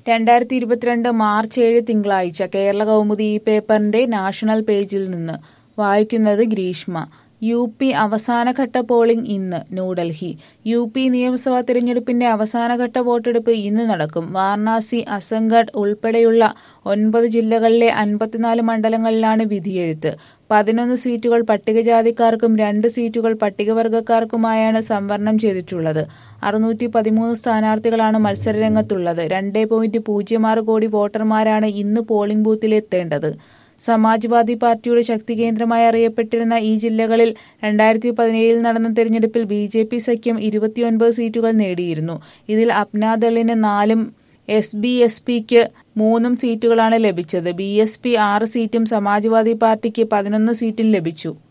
രണ്ടായിരത്തി ഇരുപത്തിരണ്ട് മാർച്ച് ഏഴ് തിങ്കളാഴ്ച കേരള കൗമുദി ഈ പേപ്പറിന്റെ നാഷണൽ പേജിൽ നിന്ന് വായിക്കുന്നത് ഗ്രീഷ്മ യു പി അവസാനഘട്ട പോളിംഗ് ഇന്ന് ന്യൂഡൽഹി യു പി നിയമസഭാ തിരഞ്ഞെടുപ്പിന്റെ അവസാനഘട്ട വോട്ടെടുപ്പ് ഇന്ന് നടക്കും വാരണാസി അസംഗഡ് ഉൾപ്പെടെയുള്ള ഒൻപത് ജില്ലകളിലെ അൻപത്തിനാല് മണ്ഡലങ്ങളിലാണ് വിധിയെഴുത്ത് പതിനൊന്ന് സീറ്റുകൾ പട്ടികജാതിക്കാർക്കും രണ്ട് സീറ്റുകൾ പട്ടികവർഗക്കാർക്കുമായാണ് സംവരണം ചെയ്തിട്ടുള്ളത് അറുന്നൂറ്റി പതിമൂന്ന് സ്ഥാനാർത്ഥികളാണ് മത്സരരംഗത്തുള്ളത് രണ്ടേ പോയിന്റ് പൂജ്യം ആറ് കോടി വോട്ടർമാരാണ് ഇന്ന് പോളിംഗ് ബൂത്തിലെത്തേണ്ടത് സമാജ്വാദി പാർട്ടിയുടെ ശക്തി കേന്ദ്രമായി അറിയപ്പെട്ടിരുന്ന ഈ ജില്ലകളിൽ രണ്ടായിരത്തി പതിനേഴിൽ നടന്ന തെരഞ്ഞെടുപ്പിൽ ബി ജെ പി സഖ്യം ഇരുപത്തിയൊൻപത് സീറ്റുകൾ നേടിയിരുന്നു ഇതിൽ അപ്നാദളിന് നാലും എസ് ബി എസ് പിക്ക് മൂന്നും സീറ്റുകളാണ് ലഭിച്ചത് ബി എസ് പി ആറ് സീറ്റും സമാജ്വാദി പാർട്ടിക്ക് പതിനൊന്ന് സീറ്റും ലഭിച്ചു